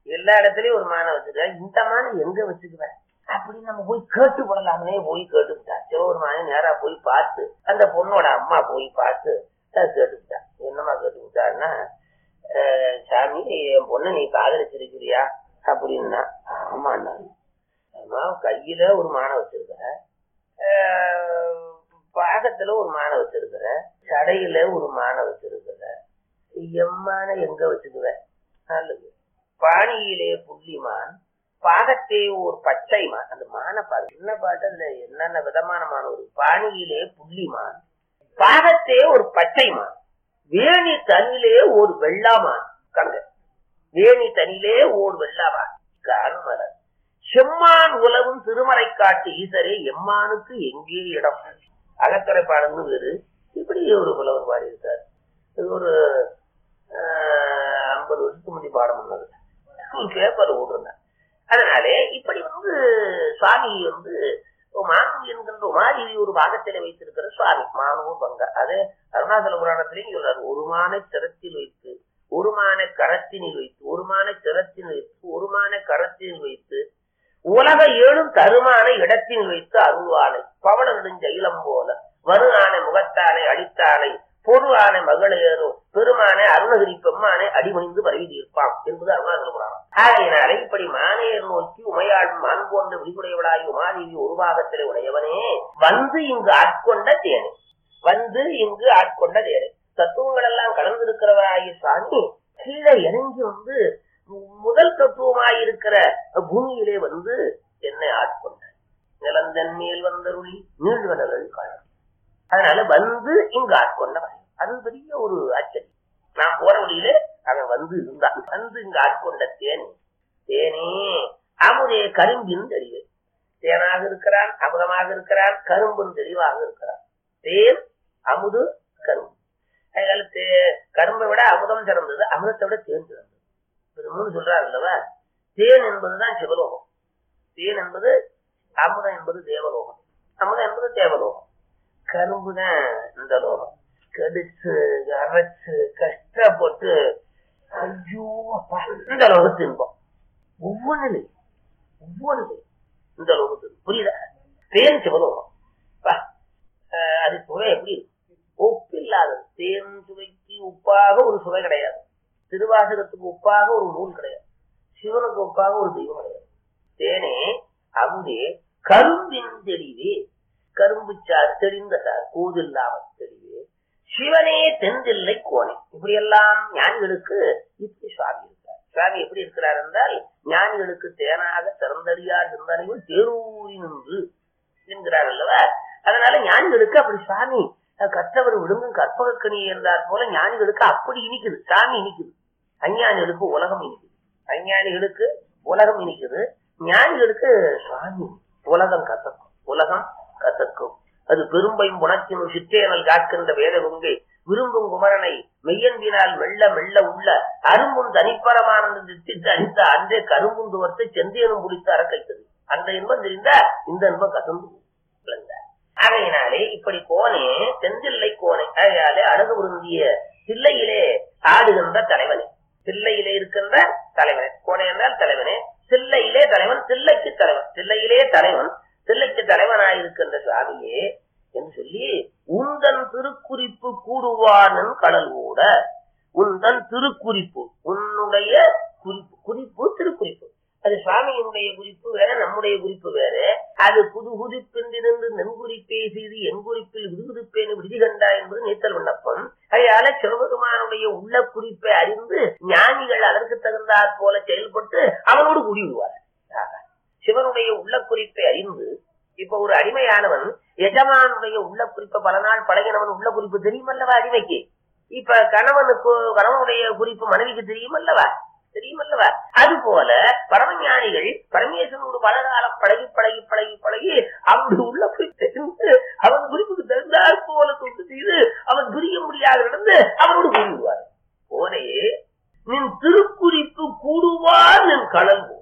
எல்லா இடத்துலயும் ஒரு மானை வச்சிருக்க இந்த மானை எங்க வச்சுக்குவேன் அப்படின்னு நம்ம போய் கேட்டு போடலாமே போய் கேட்டுக்கிட்டா சிவபெருமானை நேரா போய் பார்த்து அந்த பொண்ணோட அம்மா போய் பார்த்து அஹ் கேட்டுக்கிட்டா என்னம்மா கேட்டுக்கிட்டான்னா அஹ் சாமி என் பொண்ணை நீ காதலிச்சிருக்கிறியா அப்படின்னா ஆமாண்ணா அம்மா கையில ஒரு மானை வச்சிருக்கிற அஹ் பாகத்துல ஒரு மானை வச்சிருக்கிற சடையில ஒரு மானை வச்சிருக்கிற எம்மான எங்க வச்சுக்குவ நல்லது பாணியிலே புள்ளிமான் பாகத்தே ஒரு பச்சை மான் அந்த மானை பாரு என்ன பாட்டு அதுல என்னென்ன விதமான மான் ஒரு பாணியிலே புள்ளிமான் பாகத்தே ஒரு பச்சை மான் வேணி தனிலே ஒரு வெள்ளாமான் கங்க வேணி தனிலே ஓர் வெள்ளாமான் காணுமலர் செம்மான் உலகும் திருமறை காட்டு ஈசரே எம்மானுக்கு எங்கே இடம் அகத்துறை பாடல்னு வேறு இப்படி ஒரு புலவர் பாடி இருக்காரு இது ஒரு ஐம்பது வருஷத்துக்கு முந்தி பாடம் பண்ணது ஸ்கூல் பேப்பர் விட்டுருந்தேன் அதனாலே இப்படி வந்து சுவாமி வந்து மானு என்கின்ற உமாதேவி ஒரு பாகத்திலே வைத்திருக்கிற சுவாமி மானூர் பங்க அதே அருணாச்சல புராணத்திலையும் சொல்றாரு ஒரு மானை சிரத்தில் வைத்து ஒரு மானை கரத்தினில் வைத்து ஒரு மானை சிரத்தில் வைத்து ஒரு மானை கரத்தில் வைத்து உலக ஏழும் தருமான இடத்தில் வைத்து அருள்வானை பவள நெடுஞ்செயிலம் போல வரு ஆனை முகத்தானை அழித்தானை பொரு ஆனை மகளேறும் பெருமானை அருணகிரி பெம்மானை அடிமணிந்து பரவி தீர்ப்பான் என்பது அருணாச்சல புராணம் ஆகையினாலே இப்படி மானையர் நோக்கி உமையாள் மான் போன்ற விழிகுடையவளாய் உமாதேவி ஒரு பாகத்திலே உடையவனே வந்து இங்கு ஆட்கொண்ட தேனே வந்து இங்கு ஆட்கொண்ட தேனே தத்துவங்கள் எல்லாம் கலந்திருக்கிறவராகிய சுவாமி கீழே இறங்கி வந்து முதல் தத்துவமாயிருக்கிற பூமியிலே வந்து என்னை ஆட்கொண்ட நிலந்தன் மேல் வந்தருளி நீழ்வனர்கள் காணும் அதனால வந்து இங்கு ஆட்கொண்டவன் அது பெரிய ஒரு ஆச்சரியம் நான் போற வழியிலே அவன் வந்து இருந்தான் வந்து இங்கு ஆட்கொண்ட தேனே தேனே அமுதே கரும்பின் தெளிவு தேனாக இருக்கிறான் அமுதமாக இருக்கிறான் கரும்பின் தெளிவாக இருக்கிறான் தேன் அமுது கரும்பு அதனால தே- கரும்பை விட அமுதம் சிறந்தது அமுதத்தை விட தேன் சிறந்தது இது மூணு சொல்றாரு அல்லவா தேன் என்பதுதான் சிவலோகம் தேன் என்பது அமுதம் என்பது தேவலோகம் அமுதம் என்பது தேவலோகம் கரும்பு தான் இந்த லோகம் கடிச்சு அரைச்சு கஷ்டப்பட்டு ஐயோ அப்பா இந்த லோகத்து இன்பம் ஒவ்வொன்றிலே ஒவ்வொன்றிலே இந்த லோகத்து புரியுதா தேன் சிவலோகம் பா, அஹ் அது சுவை எப்படி இருக்கு? ஒப்பில்லாதது தேன் சுவைக்கு உப்பாக ஒரு சுவை கிடையாது திருவாசகத்துக்கு ஒப்பாக ஒரு நூல் கிடையாது சிவனுக்கு ஒப்பாக ஒரு தெய்வம் கிடையாது தேனே அமுதே கரும்பின் தெளிவே கரும்பு சார் தெரிந்த சார் கூதில்லாமல் தெளிவே சிவனே தென்தில்லை கோணே இப்படி எல்லாம் ஞானிகளுக்கு இப்படி சுவாமி இருக்கார் சுவாமி எப்படி இருக்கிறார் என்றால் ஞானிகளுக்கு தேனாக சிறந்தடியார் சிந்தனைகள் தேரூரி நின்று என்கிறார் அல்லவா அதனால ஞானிகளுக்கு அப்படி சுவாமி அஹ், கற்றவர் விழுங்கும் கற்பகக்கணி என்றார் போல ஞானிகளுக்கு அப்படி இனிக்குது சாமி இனிக்குது அஞ்ஞானிகளுக்கு உலகம் இனிக்குது அஞ்ஞானிகளுக்கு உலகம் இனிக்குது ஞானிகளுக்கு சுவாமி உலகம் கத்தக்கும் உலகம் கத்தக்கும் அது பெரும்பையும் புணக்கினும் சிற்றேனல் காக்கின்ற வேத கொங்கை விரும்பும் குமரனை மெய்யன்பினால் மெல்ல மெல்ல உள்ள அரும்பும் தனிப்பரமானந்த திட்டு அடித்த அன்றே கரும்பும் துவர்த்து செந்தேனும் குடித்து அறக்கைத்தது அந்த இன்பம் தெரிந்தா இந்த இன்பம் கசந்து விளங்க ஆகையினாலே இப்படி கோனே செந்தில்லை கோனை ஆகையாலே அழகு உருந்திய தில்லையிலே ஆடுகின்ற தலைவனே தில்லையிலே இருக்கின்ற தலைவனே கோனை என்றால் தலைவனே தில்லையிலே தலைவன் தில்லைக்கு தலைவன் தில்லையிலே தலைவன் தில்லைக்கு தலைவனாயிருக்கின்ற சுவாமியே என்று சொல்லி உந்தன் திருக்குறிப்பு கூடுவானன் கடல் கூட உந்தன் திருக்குறிப்பு உன்னுடைய குறிப்பு குறிப்பு திருக்குறிப்பு அது சுவாமியினுடைய குறிப்பு வேற நம்முடைய குறிப்பு வேற அது புது குறிப்பென்றிருந்து நெங்குறிப்பே செய்து என் குறிப்பில் விடுவிடுப்பேன் விடுதி கண்டா என்பது நீத்தல் விண்ணப்பம் அதனால சிவபெருமானுடைய உள்ள குறிப்பை அறிந்து ஞானிகள் அதற்கு தகுந்தாற் போல செயல்பட்டு அவனோடு கூடி விடுவார் ஆக, சிவனுடைய உள்ள குறிப்பை அறிந்து இப்ப ஒரு அடிமையானவன் எஜமானுடைய உள்ள குறிப்பை பல நாள் பழகினவன் உள்ள குறிப்பு தெரியுமல்லவா அடிமைக்கு இப்ப கணவனுக்கு கணவனுடைய குறிப்பு மனைவிக்கு தெரியுமல்லவா தெரியுமல்லவா அது போல பரமஞானிகள் பரமேஸ்வரனோடு பல காலம் பழகி பழகி பழகி பழகி அவனுடைய உள்ள குறிப்பு தெரிந்து அவன் குறிப்புக்கு தகுந்தாற் போல தொண்டு செய்து அவன் புரிய முடியாத நடந்து அவனோடு கூடுவார் போனே நின் திருக்குறிப்பு கூடுவார் நின் கடல்